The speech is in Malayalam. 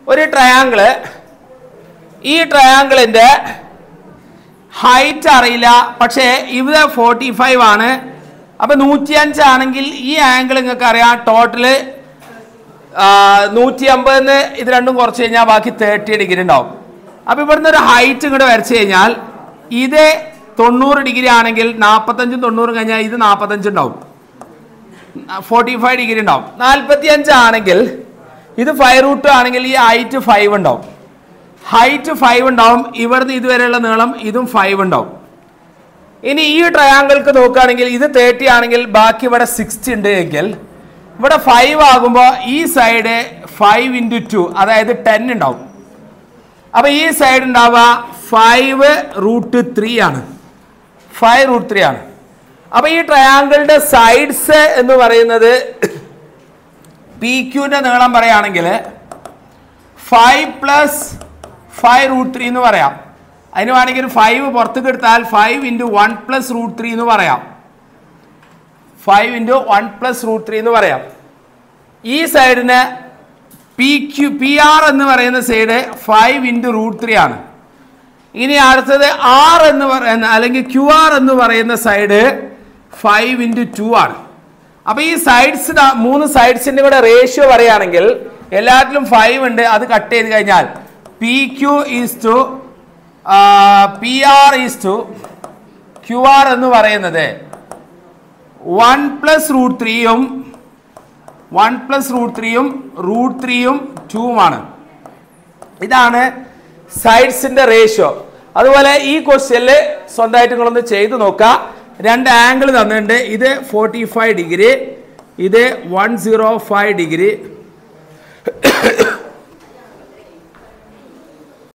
ഒരു ട്രയാങ്കിള് ഈ ട്രയാങ്കിളിന്റെ ഹൈറ്റ് അറിയില്ല പക്ഷേ ഇവിടെ ഫോർട്ടി ഫൈവ് ആണ് അപ്പൊ നൂറ്റി അഞ്ചാണെങ്കിൽ ഈ ആംഗിൾ നിങ്ങൾക്ക് അറിയാം ടോട്ടല് നൂറ്റി അമ്പതിന് ഇത് രണ്ടും കുറച്ച് കഴിഞ്ഞാൽ ബാക്കി തേർട്ടി ഡിഗ്രി ഉണ്ടാവും അപ്പൊ ഇവിടുന്ന് ഒരു ഹൈറ്റ് ഇങ്ങോട്ട് വരച്ചു കഴിഞ്ഞാൽ ഇത് തൊണ്ണൂറ് ഡിഗ്രി ആണെങ്കിൽ നാൽപ്പത്തഞ്ചും തൊണ്ണൂറും കഴിഞ്ഞാൽ ഇത് നാൽപ്പത്തഞ്ച് ഉണ്ടാവും ഫോർട്ടി ഫൈവ് ഡിഗ്രി ഉണ്ടാവും നാൽപ്പത്തി അഞ്ചാണെങ്കിൽ ഇത് ഫൈവ് റൂട്ട് ആണെങ്കിൽ ഈ ഹൈറ്റ് ഫൈവ് ഉണ്ടാവും ഹൈറ്റ് ഫൈവ് ഉണ്ടാവും ഇവിടുന്ന് ഇതുവരെയുള്ള നീളം ഇതും ഫൈവ് ഉണ്ടാവും ഇനി ഈ ട്രയാങ്കിൾക്ക് നോക്കുകയാണെങ്കിൽ ഇത് തേർട്ടി ആണെങ്കിൽ ബാക്കി ഇവിടെ സിക്സ്റ്റി ഉണ്ട് എങ്കിൽ ഇവിടെ ഫൈവ് ആകുമ്പോൾ ഈ സൈഡ് ഫൈവ് ഇൻറ്റു ടു അതായത് ടെൻ ഉണ്ടാവും അപ്പൊ ഈ സൈഡ് ഉണ്ടാവുക ഫൈവ് റൂട്ട് ത്രീ ആണ് ഫൈവ് റൂട്ട് ത്രീ ആണ് അപ്പൊ ഈ ട്രയാങ്കിളിന്റെ സൈഡ്സ് എന്ന് പറയുന്നത് പി ക്യൂന്റെ നീളം പറയുകയാണെങ്കിൽ five plus five root three എന്ന് പറയാം അതിന് വേണമെങ്കിൽ ഫൈവ് പുറത്തേക്ക് എടുത്താൽ five into one plus root three എന്ന് പറയാം five into one plus root three എന്ന് പറയാം ഈ സൈഡിന് പി ക്യു പി ആർ എന്ന് പറയുന്ന side five into root three ആണ് ഇനി അടുത്തത് ആർ എന്ന് പറയുന്ന അല്ലെങ്കിൽ ക്യു ആർ എന്ന് പറയുന്ന സൈഡ് ഫൈവ് ഇൻറ്റു ടു ആണ് അപ്പൊ ഈ സൈഡ്സ് മൂന്ന് സൈഡ്സിന്റെ കൂടെ റേഷ്യോ പറയുകയാണെങ്കിൽ എല്ലാത്തിലും ഫൈവ് ഉണ്ട് അത് കട്ട് ചെയ്ത് കഴിഞ്ഞാൽ P Q is to P R is to Q R എന്ന് പറയുന്നത് വൺ പ്ലസ് റൂട്ട് ത്രീയും വൺ പ്ലസ് റൂട്ട് ത്രീയും റൂട്ട് ത്രീയും ടൂവുമാണ് ഇതാണ് സൈഡ്സിന്റെ റേഷ്യോ അതുപോലെ ഈ ക്വസ്റ്റ്യനിൽ സ്വന്തമായിട്ട് നിങ്ങളൊന്ന് ചെയ്ത് നോക്കുക രണ്ട് ആംഗിൾ തന്നിട്ടുണ്ട് ഇത് ഫോർട്ടി ഫൈവ് ഡിഗ്രി ഇത് വൺ സീറോ ഫൈവ് ഡിഗ്രി